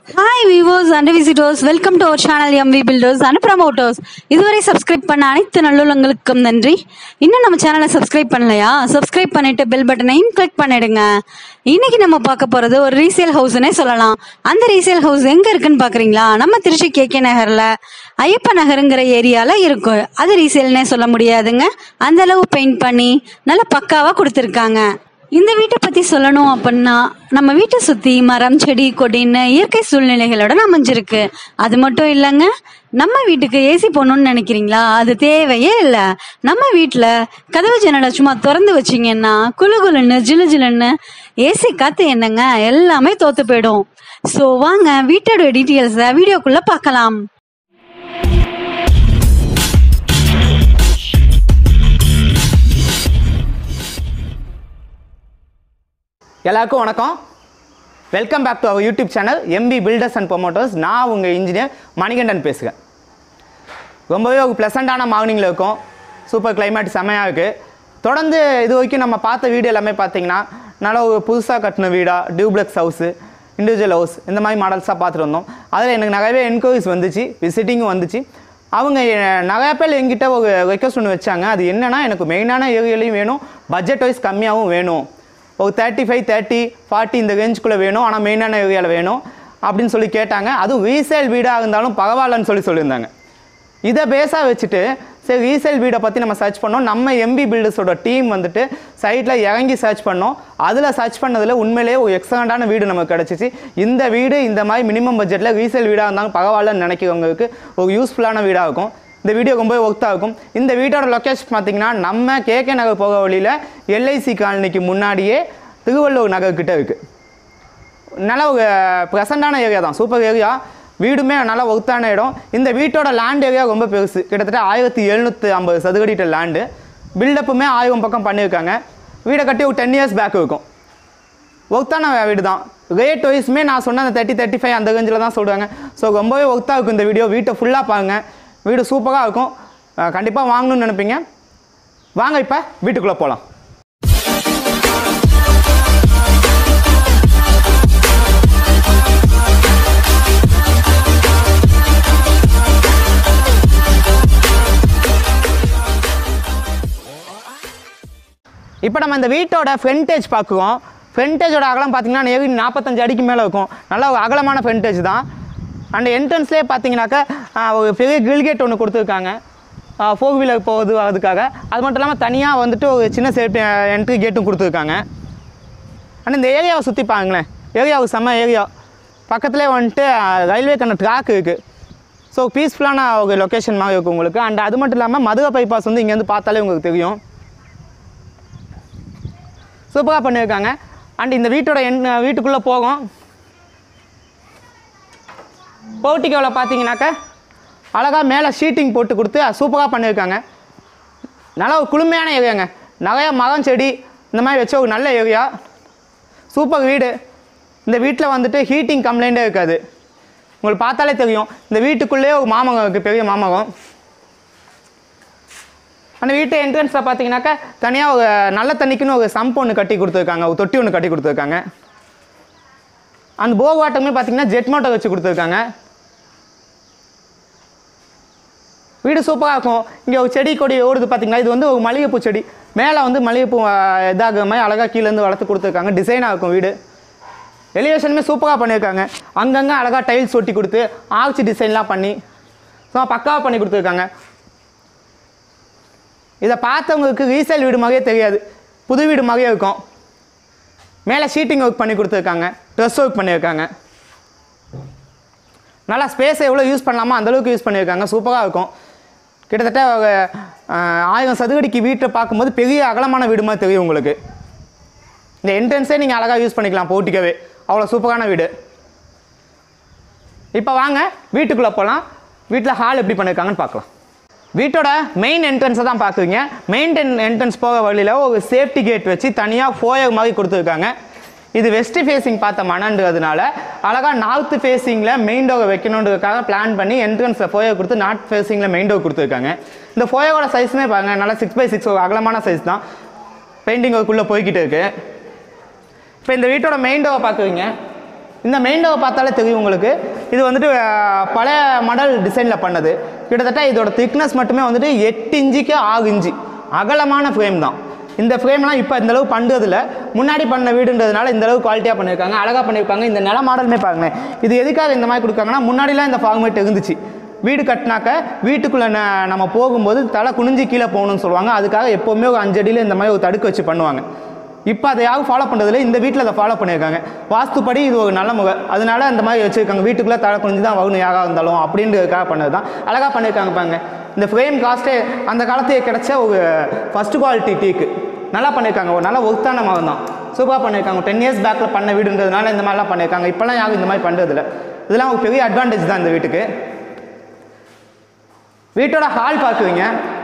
hi viewers and visitors welcome to our channel MV builders and promoters இதுவரை subscribe பண்ண அனைத்து நல்லுள்ளங்களுக்கும் நன்றி இன்னும் நம்ம சேனலை சப்ஸ்கிரைப் பண்ணலையா சப்ஸ்கிரைப் பண்ணிட்டு பெல் பட்டனையும் கிளிக் பண்ணிடுங்க இன்னைக்கு நம்ம பார்க்க போறது ஒரு ரீசேல் ஹவுஸ்னே சொல்லலாம் அந்த ரீசேல் ஹவுஸ் எங்க இருக்குன்னு பாக்குறீங்களா நம்ம திருச்சி கே கே நகர்ல ஐயப்ப நகருங்கிற ஏரியால இருக்கும் அது ரீசேல்னே சொல்ல முடியாதுங்க அந்த அளவு பெயிண்ட் பண்ணி நல்ல பக்காவா கொடுத்துருக்காங்க இந்த வீட்டை பத்தி சொல்லணும் அப்படின்னா நம்ம வீட்டை சுத்தி மரம் செடி கொடின்னு இயற்கை சூழ்நிலைகளோட அமைஞ்சிருக்கு அது மட்டும் இல்லைங்க நம்ம வீட்டுக்கு ஏசி போடணும்னு நினைக்கிறீங்களா அது தேவையே இல்லை நம்ம வீட்டில் கதவு ஜன்னலை சும்மா திறந்து வச்சிங்கன்னா குளு குளுன்னு ஜிலு ஜிலுன்னு ஏசி காத்து என்னங்க எல்லாமே தோத்து போயிடும் ஸோ வாங்க வீட்டோட டீட்டெயில்ஸை வீடியோக்குள்ள பார்க்கலாம் எல்லாருக்கும் வணக்கம் welcome back to our YouTube channel MB builders and promoters நான் உங்கள் இன்ஜினியர் மணிகண்டன் பேசுகிறேன் ரொம்பவே ஒரு ப்ளசண்ட்டான மார்னிங்கில் இருக்கும் சூப்பர் climate செமையாக இருக்குது தொடர்ந்து இது வரைக்கும் நம்ம பார்த்த வீடு எல்லாமே பார்த்தீங்கன்னா நல்ல ஒரு புதுசாக கட்டின வீடா டியூப்ளெக்ஸ் ஹவுஸு இண்டிவிஜுவல் ஹவுஸ் இந்த மாதிரி மாடல்ஸாக பார்த்துட்டு வந்தோம் அதில் எனக்கு நிறையவே என்கொயரிஸ் வந்துச்சு விசிட்டிங்கும் வந்துச்சு அவங்க எ- நிறைய பேர் எங்கிட்ட ஒரு ரெக்வஸ்ட் ஒன்று வச்சாங்க அது என்னன்னா எனக்கு மெயினான ஏரியாலையும் வேணும் பட்ஜெட் வைஸ் கம்மியாகவும் வேணும் ஒரு தேர்ட்டி ஃபைவ் தேர்ட்டி ஃபார்ட்டி இந்த ரேஞ்சுக்குள்ளே வேணும் ஆனால் மெயினான ஏரியாவில் வேணும் அப்படின்னு சொல்லி கேட்டாங்க அதுவும் ரீசேல் வீடாக இருந்தாலும் பரவாயில்லன்னு சொல்லி சொல்லியிருந்தாங்க இதை பேஸாக வச்சுட்டு சரி ரீசேல் வீடை பற்றி நம்ம சர்ச் பண்ணோம் நம்ம எம்பி பில்டர்ஸோட டீம் வந்துட்டு சைட்டில் இறங்கி சர்ச் பண்ணோம் அதில் சர்ச் பண்ணதில் உண்மையிலேயே ஒரு எக்ஸலண்ட்டான வீடு நமக்கு கிடச்சிச்சு இந்த வீடு இந்த மாதிரி மினிமம் பட்ஜெட்டில் ரீசேல் வீடாக இருந்தாலும் பரவாயில்லன்னு நினைக்கிறவங்களுக்கு ஒரு யூஸ்ஃபுல்லான வீடாக இருக்கும் இந்த வீடியோ ரொம்ப ஒர்த்தாக இருக்கும் இந்த வீட்டோட லொக்கேஷன் பார்த்தீங்கன்னா நம்ம கேகே நகர் போக வழியில் எல்ஐசி காலனிக்கு முன்னாடியே திருவள்ளூர் நகர் கிட்ட இருக்குது நல்ல ஒரு ப்ரெசண்டான ஏரியா தான் சூப்பர் ஏரியா வீடுமே நல்ல ஒர்த்தான இடம் இந்த வீட்டோட லேண்ட் ஏரியா ரொம்ப பெருசு கிட்டத்தட்ட ஆயிரத்தி எழுநூற்றி ஐம்பது சதுரடிட்ட லேண்டு பில்டப்புமே ஆயிரம் பக்கம் பண்ணியிருக்காங்க வீடை கட்டி ஒரு டென் இயர்ஸ் பேக் இருக்கும் ஒர்த்தான வீடு தான் ரேட் வைஸுமே நான் சொன்ன அந்த தேர்ட்டி தேர்ட்டி ஃபைவ் அந்த ரேஞ்சில் தான் சொல்லுவாங்க ஸோ ரொம்பவே ஒர்த்தாக இருக்கும் இந்த வீடியோ வீட்டை ஃபுல்லாக பாருங்க வீடு சூப்பராக இருக்கும் கண்டிப்பாக வாங்கணும்னு நினைப்பீங்க வாங்க இப்போ வீட்டுக்குள்ளே போகலாம் இப்போ நம்ம இந்த வீட்டோட ஃப்ரண்டேஜ் பார்க்குவோம் ஃப்ரண்டேஜோட அகலம் பார்த்தீங்கன்னா நேரி நாற்பத்தஞ்சு அடிக்கு மேலே இருக்கும் நல்ல ஒரு அகலமான ஃப்ரண்டேஜ் தான் அண்ட் என்ட்ரன்ஸ்லேயே பார்த்தீங்கன்னாக்கா ஆஹ், ஒரு பெரிய கிரில் கேட் ஒன்று கொடுத்துருக்காங்க ஃபோர் வீலர் போகுது அதுக்காக அது மட்டும் இல்லாமல் தனியாக வந்துட்டு ஒரு சின்ன சேஃப்டி என்ட்ரி கேட்டும் கொடுத்துருக்காங்க ஆனால் இந்த ஏரியாவை சுற்றி பாருங்களேன் ஏரியாவுக்கு செம்ம ஏரியா பக்கத்துலேயே வந்துட்டு ரயில்வே கண்ண ட்ராக் இருக்குது ஸோ பீஸ்ஃபுல்லான ஒரு லொக்கேஷன் மாதிரி இருக்கும் உங்களுக்கு அண்ட் அது மட்டும் இல்லாமல் மதுரை பைபாஸ் வந்து இங்கேருந்து பார்த்தாலே உங்களுக்கு தெரியும் சூப்பராக பண்ணியிருக்காங்க அண்ட் இந்த வீட்டோட என் வீட்டுக்குள்ளே போகும் போர்ட்டிக்கோவில் பார்த்தீங்கன்னாக்கா அழகாக மேலே ஷீட்டிங் போட்டு கொடுத்து சூப்பராக பண்ணியிருக்காங்க நல்ல ஒரு குளுமையான ஏரியாங்க நிறைய மரம் செடி இந்த மாதிரி வச்ச ஒரு நல்ல ஏரியா சூப்பர் வீடு இந்த வீட்டில் வந்துட்டு ஹீட்டிங் கம்ப்ளைண்ட்டே இருக்காது உங்களுக்கு பார்த்தாலே தெரியும் இந்த வீட்டுக்குள்ளேயே ஒரு மாமரம் இருக்குது பெரிய மாமரம் அந்த வீட்டு என்ட்ரன்ஸில் பார்த்தீங்கன்னாக்கா தனியாக ஒரு நல்ல தண்ணிக்குன்னு ஒரு சம்ப் ஒன்று கட்டி கொடுத்துருக்காங்க ஒரு தொட்டி ஒன்று கட்டி கொடுத்துருக்காங்க அந்த போர் வாட்டருமே பார்த்தீங்கன்னா ஜெட் மோட்டர் வச்சு கொடுத்துருக்காங்க வீடு சூப்பராக இருக்கும் இங்கே ஒரு செடி கொடி ஓடுது பார்த்தீங்களா இது வந்து ஒரு மல்லிகைப்பூ செடி மேலே வந்து மல்லிகைப்பூ ஆஹ், இதாகிற மாதிரி அழகாக கீழேருந்து வளர்த்து கொடுத்துருக்காங்க டிசைனாக இருக்கும் வீடு எலிவேஷனுமே சூப்பராக பண்ணியிருக்காங்க அங்கங்கே அழகாக டைல்ஸ் ஒட்டி கொடுத்து ஆர்ச் டிசைன்லாம் பண்ணி சும்மா பக்காவாக பண்ணி கொடுத்துருக்காங்க இதை பார்த்தவங்களுக்கு ரீசேல் வீடு மாதிரியே தெரியாது புது வீடு மாதிரியே இருக்கும் மேலே ஷீட்டிங் ஒர்க் பண்ணி கொடுத்துருக்காங்க ட்ரெஸ் ஒர்க் பண்ணியிருக்காங்க நல்லா ஸ்பேஸை எவ்வளோ யூஸ் பண்ணலாமோ அந்த அளவுக்கு யூஸ் பண்ணியிருக்காங்க சூப்பராக இருக்கும் கிட்டத்தட்ட ஒரு, ஆஹ், ஆயிரம் சதுரடிக்கு வீட்டை பார்க்கும்போது பெரிய அகலமான வீடு மாதிரி தெரியும் உங்களுக்கு இந்த என்ட்ரன்ஸே நீங்கள் அழகாக யூஸ் பண்ணிக்கலாம் போட்டிக்கவே அவ்வளோ சூப்பரான வீடு இப்போ வாங்க வீட்டுக்குள்ளே போகலாம் வீட்டில் ஹால் எப்படி பண்ணியிருக்காங்கன்னு பார்க்கலாம் வீட்டோட மெயின் என்ட்ரன்ஸை தான் பார்க்குறீங்க மெயின் என்ட்ரன்ஸ் போக வழியில் ஒரு சேஃப்டி கேட் வச்சு தனியாக ஃபோயர் மாதிரி கொடுத்துருக்காங்க இது வெஸ்ட் ஃபேஸிங் பார்த்த மனன்றதுனால அழகாக நார்த் ஃபேஸிங்கில் மெயின் டோரை வைக்கணுன்றதுக்காக பிளான் பண்ணி என்ட்ரன்ஸில் ஃபோயர் கொடுத்து நார்த் ஃபேஸிங்கில் மெயின் டோர் கொடுத்துருக்காங்க இந்த ஃபோயரோட சைஸுமே பாருங்க நல்லா சிக்ஸ் பை சிக்ஸ் ஒரு அகலமான சைஸ் தான் பெயிண்டிங் ஒர்க்குள்ளே போய்கிட்டு இருக்கு இப்போ இந்த வீட்டோட மெயின் டோரை பார்க்குறீங்க இந்த மெயின் டோவை பார்த்தாலே தெரியும் உங்களுக்கு இது வந்துட்டு அஹ், பழைய மாடல் டிசைனில் பண்ணது கிட்டத்தட்ட இதோட திக்னஸ் மட்டுமே வந்துட்டு எட்டு இன்ச்சுக்கு ஆறு இன்ச்சு அகலமான ஃப்ரேம் தான் இந்த ஃப்ரேம்லாம் இப்போ இந்த அளவு பண்ணுறதில்ல முன்னாடி பண்ண வீடுன்றதுனால இந்த அளவு குவாலிட்டியாக பண்ணியிருக்காங்க அழகாக பண்ணியிருப்பாங்க இந்த நில மாடலுமே பாருங்களேன் இது எதுக்காக இந்த மாதிரி கொடுக்காங்கன்னா முன்னாடிலாம் இந்த ஃபார்மேட் இருந்துச்சு வீடு கட்டினாக்க வீட்டுக்குள்ளே ந- நம்ம போகும்போது தலை குனிஞ்சு கீழே போகணும்னு சொல்லுவாங்க அதுக்காக எப்போவுமே ஒரு அஞ்சு அடியில் இந்த மாதிரி ஒரு தடுக்க வச்சு பண்ணுவாங்க இப்போ அதை யாரும் ஃபாலோ பண்ணுறதில்ல இந்த வீட்டில் அதை ஃபாலோ பண்ணியிருக்காங்க வாஸ்துப்படி இது ஒரு நல்ல முக அதனால இந்த மாதிரி வச்சுருக்காங்க வீட்டுக்குள்ளே தலை குனிஞ்சு தான் வரணும் யாராக இருந்தாலும் அப்படின்றதுக்காக பண்ணது தான் அழகாக பண்ணியிருக்காங்க பாருங்க இந்த ஃப்ரேம் காஸ்ட்டே அந்த காலத்துக்கு கிடைச்ச ஒரு ஃபஸ்ட் குவாலிட்டி டீக்கு நல்லா பண்ணியிருக்காங்க ஒரு நல்ல ஒர்த்தான மரம் தான் சூப்பராக பண்ணியிருக்காங்க டென் இயர்ஸ் பேக்கில் பண்ண வீடுன்றதுனால இந்த மாதிரிலாம் பண்ணியிருக்காங்க இப்போலாம் யாரும் இந்த மாதிரி பண்ணுறதில்ல இதெல்லாம் ஒரு பெரிய அட்வான்டேஜ் தான் இந்த வீட்டுக்கு வீட்டோட ஹால் பார்க்குவீங்க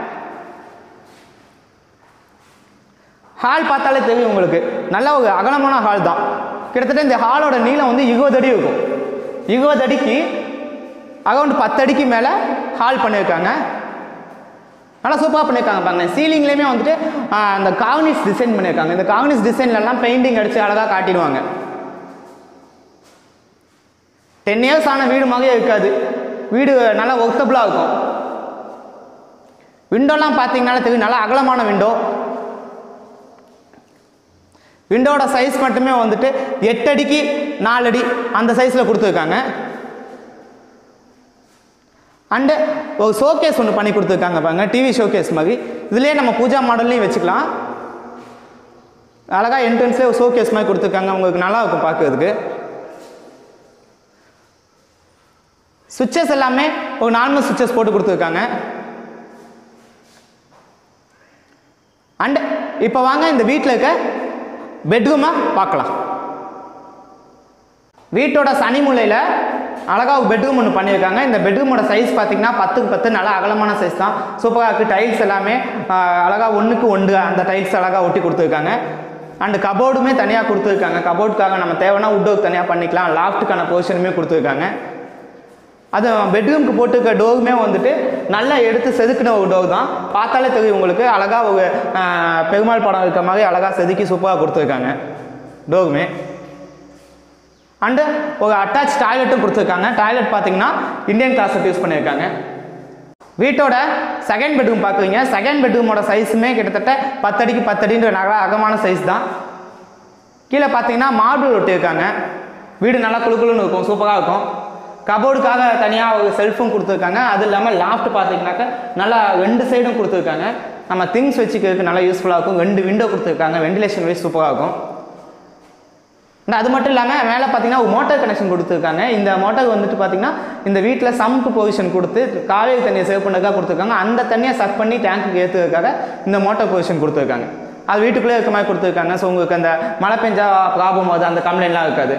ஹால் பார்த்தாலே தெரியும் உங்களுக்கு நல்ல ஒரு அகலமான ஹால் தான் கிட்டத்தட்ட இந்த ஹாலோட நீளம் வந்து இருபது அடி இருக்கும் இருபது அடிக்கு அரௌண்ட் பத்து அடிக்கு மேலே ஹால் பண்ணியிருக்காங்க நல்லா சூப்பராக பண்ணியிருக்காங்க பாருங்க சீலிங்லேயுமே வந்துட்டு ஆ, அந்த கார்னிஷ் டிசைன் பண்ணியிருக்காங்க இந்த கார்னிஷ் டிசைன்லலாம் பெயிண்டிங் அடித்து அழகாக காட்டிடுவாங்க டென் இயர்ஸ் ஆன வீடு மாதிரியே இருக்காது வீடு நல்லா ஒர்த்தபுளாக இருக்கும் விண்டோலாம் பார்த்தீங்கனாலே தெரியும் நல்லா அகலமான விண்டோ விண்டோட சைஸ் மட்டுமே வந்துட்டு எட்டு அடிக்கு நாலு அடி அந்த சைஸில் கொடுத்துருக்காங்க அண்டு ஒரு ஷோகேஸ் ஒன்று பண்ணி கொடுத்துருக்காங்க பாருங்க டிவி ஷோகேஸ் மாதிரி இதுலேயே நம்ம பூஜா மாடல்லையும் வச்சுக்கலாம் அழகாக என்ட்ரன்ஸ்லேயே ஒரு ஷோகேஸ் மாதிரி கொடுத்துருக்காங்க உங்களுக்கு நல்லா இருக்கும் பார்க்கறதுக்கு சுவிட்சஸ் எல்லாமே ஒரு நார்மல் சுவிட்சஸ் போட்டு கொடுத்துருக்காங்க அண்ட் இப்போ வாங்க இந்த வீட்டில் இருக்க பெட்ரூமை பார்க்கலாம் வீட்டோட சனி மூலையில் அழகாக ஒரு பெட்ரூம் ஒன்று பண்ணியிருக்காங்க இந்த பெட்ரூமோட சைஸ் பார்த்தீங்கன்னா பத்துக்கு பத்து நல்லா அகலமான சைஸ் தான் சூப்பராக இருக்குது டைல்ஸ் எல்லாமே அழகாக ஒன்றுக்கு ஒன்று அந்த டைல்ஸ் அழகாக ஒட்டி கொடுத்துருக்காங்க அண்டு கபோர்டுமே தனியாக கொடுத்துருக்காங்க கபோர்டுக்காக நம்ம தேவைன்னா உட்டோக்கு தனியாக பண்ணிக்கலாம் லாஃப்ட்டுக்கான பொசிஷனுமே கொடுத்துருக்காங்க அது பெட்ரூம்க்கு போட்டுருக்க டோருமே வந்துட்டு நல்லா எடுத்து செதுக்கின ஒரு டோர் தான் பார்த்தாலே தெரியும் உங்களுக்கு அழகாக ஒரு ஆஹ், பெருமாள் படம் இருக்க மாதிரி அழகாக செதுக்கி சூப்பராக கொடுத்துருக்காங்க டோருமே அண்டு ஒரு அட்டாச் டாய்லெட்டும் கொடுத்துருக்காங்க டாய்லெட் பார்த்தீங்கன்னா இந்தியன் கிளாஸட் யூஸ் பண்ணியிருக்காங்க வீட்டோட செகண்ட் பெட்ரூம் பார்க்குறீங்க செகண்ட் பெட்ரூமோட சைஸுமே கிட்டத்தட்ட பத்தடிக்கு பத்தடின்ற நகர அகமான சைஸ் தான் கீழே பார்த்தீங்கன்னா மார்பிள் ஒட்டியிருக்காங்க வீடு நல்லா குளுக்குளுன்னு இருக்கும் சூப்பராக இருக்கும் கபோர்டுக்காக தனியாக ஒரு செல்ஃபும் கொடுத்துருக்காங்க அது இல்லாமல் லாஃப்ட் பார்த்தீங்கன்னாக்க நல்லா ரெண்டு சைடும் கொடுத்துருக்காங்க நம்ம திங்ஸ் வச்சுக்கிறதுக்கு நல்லா யூஸ்ஃபுல்லாக இருக்கும் ரெண்டு விண்டோ கொடுத்துருக்காங்க வெண்டிலேஷன் வைஸ் சூப்பராக இருக்கும் And அது மட்டும் இல்லாமல் மேலே பார்த்தீங்கன்னா ஒரு மோட்டார் கனெக்ஷன் கொடுத்துருக்காங்க இந்த மோட்டார் வந்துட்டு பார்த்தீங்கன்னா இந்த வீட்டில் சம்ப் பொசிஷன் கொடுத்து காவேரி தண்ணியை சேவ் பண்ணதுக்காக கொடுத்துருக்காங்க அந்த தண்ணியை சக் பண்ணி டேங்க்குக்கு ஏற்றுறதுக்காக இந்த மோட்டார் பொசிஷன் கொடுத்துருக்காங்க அது வீட்டுக்குள்ளே இருக்க மாதிரி கொடுத்துருக்காங்க ஸோ உங்களுக்கு அந்த மழை பெஞ்சா ப்ராப்ளம் வருது அந்த கம்ப்ளைண்ட்லாம் இருக்காது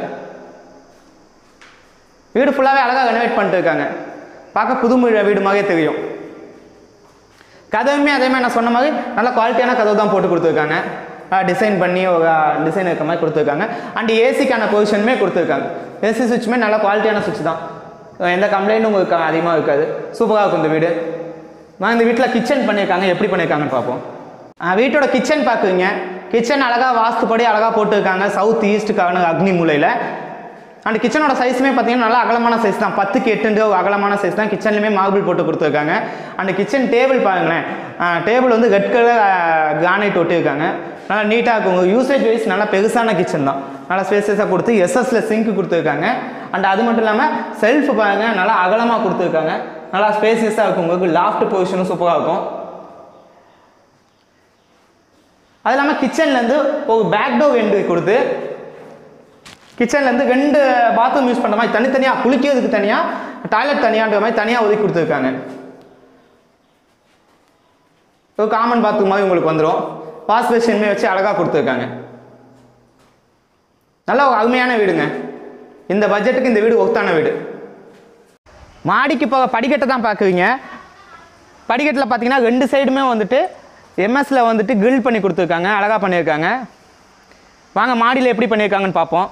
வீடு ஃபுல்லாகவே அழகாக ரெனோவேட் பண்ணிட்டு இருக்காங்க பார்க்க புது வீ- வீடு மாதிரியே தெரியும் கதவுமே அதே மாதிரி நான் சொன்ன மாதிரி நல்ல குவாலிட்டியான கதவு தான் போட்டு கொடுத்துருக்காங்க டிசைன் பண்ணி ஒரு டிசைன் இருக்க மாதிரி கொடுத்துருக்காங்க அண்ட் ஏசிக்கான பொசிஷனுமே கொடுத்துருக்காங்க ஏசி சுவிட்சுமே நல்ல குவாலிட்டியான சுவிட்ச் தான் அஹ் எந்த கம்ப்ளைண்ட்டும் உங்களுக்கு அதிகமாக இருக்காது சூப்பராக இருக்கும் இந்த வீடு நான் இந்த வீட்டில் கிச்சன் பண்ணியிருக்காங்க எப்படி பண்ணியிருக்காங்கன்னு பார்ப்போம் அஹ் வீட்டோட கிச்சன் பார்க்குறீங்க கிச்சன் அழகாக வாஸ்துப்படி அழகாக போட்டிருக்காங்க சவுத் ஈஸ்ட்டுக்கான அக்னி மூலையில் அண்ட் கிச்சனோட சைஸுமே பார்த்தீங்கன்னா நல்லா அகலமான சைஸ் தான் பத்துக்கு எட்டுன்ற ஒரு அகலமான சைஸ் தான் கிச்சன்லையுமே மார்பிள் போட்டு கொடுத்துருக்காங்க அண்ட் கிச்சன் டேபிள் பாருங்களேன் டேபிள் வந்து ரெட் கலர் கிரானைட் ஒட்டியிருக்காங்க நல்லா நீட்டாக இருக்கும் உங்கள் யூசேஜ் வைஸ் நல்லா பெருசான கிச்சன் தான் நல்லா ஸ்பேசஸாக கொடுத்து எஸ்எஸ்ல சிங்க் கொடுத்துருக்காங்க அண்ட் அது மட்டும் இல்லாமல் செல்ஃப் பாருங்க நல்லா அகலமாக கொடுத்துருக்காங்க நல்லா ஸ்பேசியஸாக இருக்கும் உங்களுக்கு லாஃப்ட் பொசிஷனும் சூப்பராக இருக்கும் அது இல்லாமல் கிச்சன்லேருந்து ஒரு பேக் டோர் எண்டு கொடுத்து கிச்சன்லேருந்து ரெண்டு பாத்ரூம் யூஸ் பண்ணுற மாதிரி தனித்தனியாக குளிக்கிறதுக்கு தனியாக டாய்லெட் தனியான்ற மாதிரி தனியாக ஒதுக்கி கொடுத்துருக்காங்க ஒரு காமன் பாத்ரூம் மாதிரி உங்களுக்கு வந்துடும் வாஷ் பேஷனுமே வச்சு அழகாக கொடுத்துருக்காங்க நல்ல ஒரு அருமையான வீடுங்க இந்த பட்ஜெட்டுக்கு இந்த வீடு ஒர்த்தான வீடு மாடிக்கு போக படிக்கட்டை தான் பார்க்குறீங்க படிக்கட்டில் பார்த்தீங்கன்னா ரெண்டு சைடுமே வந்துட்டு எம்எஸ்ல வந்துட்டு கிரில் பண்ணி கொடுத்துருக்காங்க அழகாக பண்ணியிருக்காங்க வாங்க மாடியில் எப்படி பண்ணியிருக்காங்கன்னு பார்ப்போம்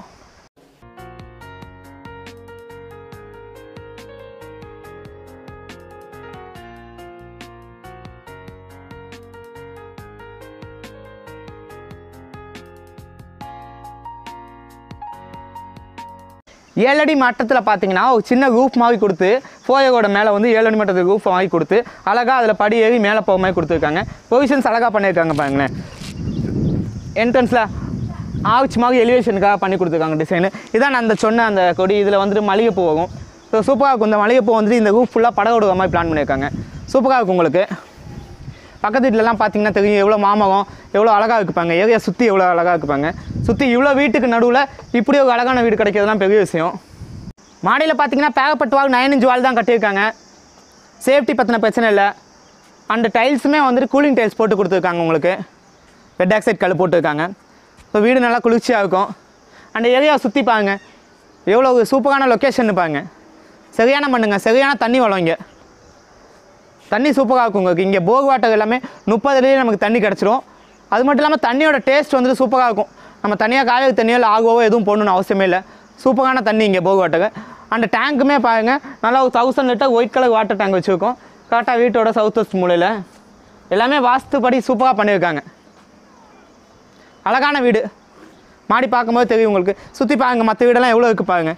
ஏழடி மட்டத்தில் பார்த்தீங்கன்னா ஒரு சின்ன ரூஃப் மாதிரி கொடுத்து ஃபோயோட மேலே வந்து ஏழடி மட்டத்துக்கு ரூஃப் மாதிரி கொடுத்து அழகாக அதில் படி ஏறி மேலே போக மாதிரி கொடுத்துருக்காங்க பொசிஷன்ஸ் அழகாக பண்ணியிருக்காங்க பாருங்களேன் என்ட்ரன்ஸில் ஆர்ச் மாதிரி எலிவேஷனுக்காக பண்ணி கொடுத்துருக்காங்க டிசைனு இதான் நான் அந்த சொன்ன அந்த கொடி இதில் வந்துட்டு மல்லிகைப்பூ வரும் ஸோ சூப்பராக இருக்கும் இந்த மல்லிகைப்பூ வந்துட்டு இந்த ரூஃப் ஃபுல்லாக படம் விடுற மாதிரி பிளான் பண்ணியிருக்காங்க சூப்பராக இருக்கும் உங்களுக்கு பக்கத்து வீட்டிலலாம் பார்த்தீங்கன்னா தெரியும் எவ்வளோ மாமரம் எவ்வளோ அழகாக இருக்குப்பாங்க ஏரியா சுற்றி எவ்வளோ அழகாக இருக்குப்பாங்க சுற்றி இவ்வளோ வீட்டுக்கு நடுவில் இப்படி ஒரு அழகான வீடு கிடைக்கிறதுலாம் பெரிய விஷயம் மாடியில் பார்த்தீங்கன்னா பேகப்பட்டு வால் நைன் இன்ச் வால் தான் கட்டியிருக்காங்க சேஃப்டி பற்றின பிரச்சனை இல்லை அந்த டைல்ஸுமே வந்துட்டு கூலிங் டைல்ஸ் போட்டு கொடுத்துருக்காங்க உங்களுக்கு ரெட் ஆக்சைட் கல் போட்டிருக்காங்க ஸோ வீடு நல்லா குளிர்ச்சியாக இருக்கும் அந்த ஏரியாவை சுற்றி பாருங்க எவ்வளோ ஒரு சூப்பரான லொக்கேஷன் பாருங்க சரியான மண்ணுங்க சரியான தண்ணி வளம் இங்கே தண்ணி சூப்பராக இருக்கும் உங்களுக்கு இங்கே போர் வாட்டர் எல்லாமே முப்பதுலேயே நமக்கு தண்ணி கிடச்சிரும் அது மட்டும் இல்லாமல் தண்ணியோட டேஸ்ட் வந்துட்டு சூப்பராக இருக்கும் நம்ம தனியாக காவேரி தண்ணியோ இல்லை ஆகவோ எதுவும் போடணும்னு அவசியமே இல்லை சூப்பரான தண்ணி இங்கே போர் வாட்டர் அந்த டேங்க்குமே பாருங்க நல்லா ஒரு thousand litre white colour water tank வச்சுருக்கோம் கரெக்டாக வீட்டோட சவுத் வெஸ்ட் மூலையில் எல்லாமே வாஸ்துப்படி சூப்பராக பண்ணியிருக்காங்க அழகான வீடு மாடி பார்க்கும்போது தெரியும் உங்களுக்கு சுற்றி பாருங்க மற்ற வீடெல்லாம் எவ்வளோ இருக்குது பாருங்க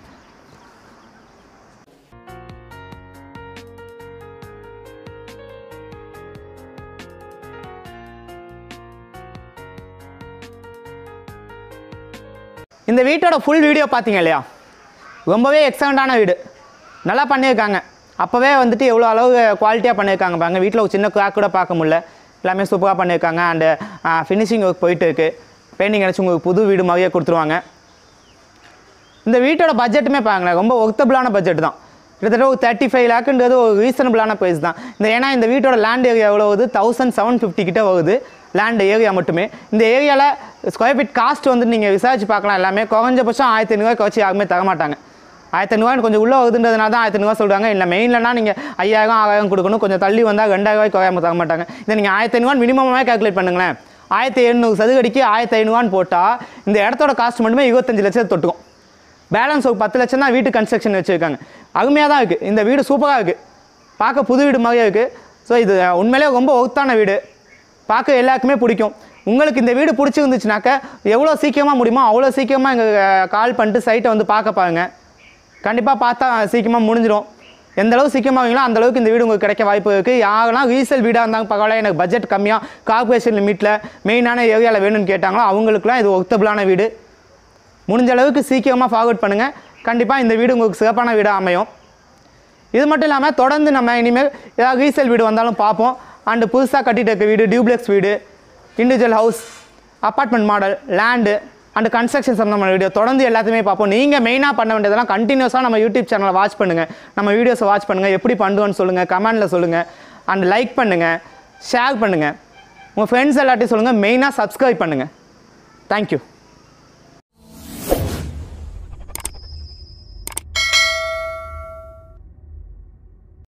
இந்த வீட்டோட ஃபுல் வீடியோ பார்த்தீங்க இல்லையா ரொம்பவே எக்ஸலண்ட்டான வீடு நல்லா பண்ணியிருக்காங்க அப்போவே வந்துட்டு எவ்வளோ அளவு குவாலிட்டியாக பண்ணியிருக்காங்க பாருங்க வீட்டில் ஒரு சின்ன கிராக் கூட பார்க்க முடியல எல்லாமே சூப்பராக பண்ணியிருக்காங்க அண்டு ஃபினிஷிங் ஒர்க் போயிட்டு இருக்கு பெயிண்டிங் அடிச்சு உங்களுக்கு புது வீடு மாதிரியே கொடுத்துருவாங்க இந்த வீட்டோட பட்ஜெட்டுமே பாருங்களேன் ரொம்ப ஒர்த்தபிளான பட்ஜெட் தான் கிட்டத்தட்ட ஒரு தேர்ட்டி ஃபைவ் லேக்குன்றது ஒரு ரீசனபிளான ப்ரைஸ் தான் இந்த ஏன்னா இந்த வீட்டோட லேண்ட் ஏரியா எவ்வளோ வருது தௌசண்ட் செவன் ஃபிஃப்டி கிட்ட வருது லேண்ட் ஏரியா மட்டுமே இந்த ஏரியாவில் ஸ்கொயர் ஃபீட் காஸ்ட் வந்து நீங்கள் விசாரிச்சு பார்க்கலாம் எல்லாமே குறைஞ்சபட்சம் ஆயிரத்தி ஐநூறுவாய்க்கு வச்சு யாருமே தர மாட்டாங்க ஆயிரத்தி ஐநூறுவா கொஞ்சம் உள்ளே வருதுன்றதுனால தான் ஆயிரத்தி ஐநூறுவா சொல்கிறாங்க இல்லை மெயின்லனா நீங்கள் ஐயாயிரம் ஆறாயிரம் கொடுக்கணும் கொஞ்சம் தள்ளி வந்தால் ரெண்டாயிரம் ரூபாய்க்கு குறையாம தர மாட்டாங்க இதை நீங்கள் ஆயிரத்தி ஐநூறுவா மினிமமாக கால்குலேட் பண்ணுங்களேன் ஆயிரத்தி எண்ணூறு சதுகடிக்கு ஆயிரத்தி ஐநூறுவான்னு போட்டால் இந்த இடத்தோட காஸ்ட் மட்டுமே இருபத்தஞ்சு லட்சத்தை தொட்டுக்கும் பேலன்ஸ் ஒரு பத்து லட்சம் தான் வீட்டு கன்ஸ்ட்ரக்ஷன் வச்சுருக்காங்க அருமையாக தான் இருக்குது இந்த வீடு சூப்பராக இருக்குது பார்க்க புது வீடு மாதிரியே இருக்குது ஸோ இது உண்மையிலேயே ரொம்ப ஒர்த்தான வீடு பார்க்க எல்லாருக்குமே பிடிக்கும் உங்களுக்கு இந்த வீடு பிடிச்சிருந்துச்சுனாக்க எவ்வளோ சீக்கிரமாக முடியுமோ அவ்வளோ சீக்கிரமாக எங்கள் கால் பண்ணிட்டு சைட்டை வந்து பார்க்க பாருங்க கண்டிப்பாக பார்த்தா சீக்கிரமாக முடிஞ்சிடும் எந்த அளவு சீக்கிரமாக வாங்கிங்களோ அந்த அளவுக்கு இந்த வீடு உங்களுக்கு கிடைக்க வாய்ப்பு இருக்குது யாரெல்லாம் ரீசேல் வீடாக இருந்தாங்க பரவாயில்ல எனக்கு பட்ஜெட் கம்மியாக கார்பரேஷன் லிமிட்டில் மெயினான ஏரியாவில் வேணும்னு கேட்டாங்களோ அவங்களுக்குலாம் இது ஒர்த்தபிளான வீடு முடிஞ்ச அளவுக்கு சீக்கிரமாக ஃபார்வர்ட் பண்ணுங்கள் கண்டிப்பாக இந்த வீடு உங்களுக்கு சிறப்பான வீடாக அமையும் இது மட்டும் இல்லாமல் தொடர்ந்து நம்ம இனிமேல் ஏதாவது ரீசேல் வீடு வந்தாலும் பார்ப்போம் அண்டு புதுசாக கட்டிட்டு இருக்க வீடு டியூப்ளெக்ஸ் வீடு individual house apartment model land and construction சம்மந்தமான வீடியோ தொடர்ந்து எல்லாத்தையுமே பார்ப்போம் நீங்கள் மெயினாக பண்ண வேண்டியதெல்லாம் கண்டினியூஸாக நம்ம யூடியூப் சேனலை வாட்ச் பண்ணுங்கள் நம்ம வீடியோஸை வாட்ச் பண்ணுங்கள் எப்படி பண்ணுவோன்னு சொல்லுங்கள் கமெண்டில் சொல்லுங்கள் அண்ட் லைக் பண்ணுங்கள் ஷேர் பண்ணுங்கள் உங்கள் ஃப்ரெண்ட்ஸ் எல்லாத்தையும் சொல்லுங்கள் மெயினாக சப்ஸ்கிரைப் பண்ணுங்கள் தேங்க்யூ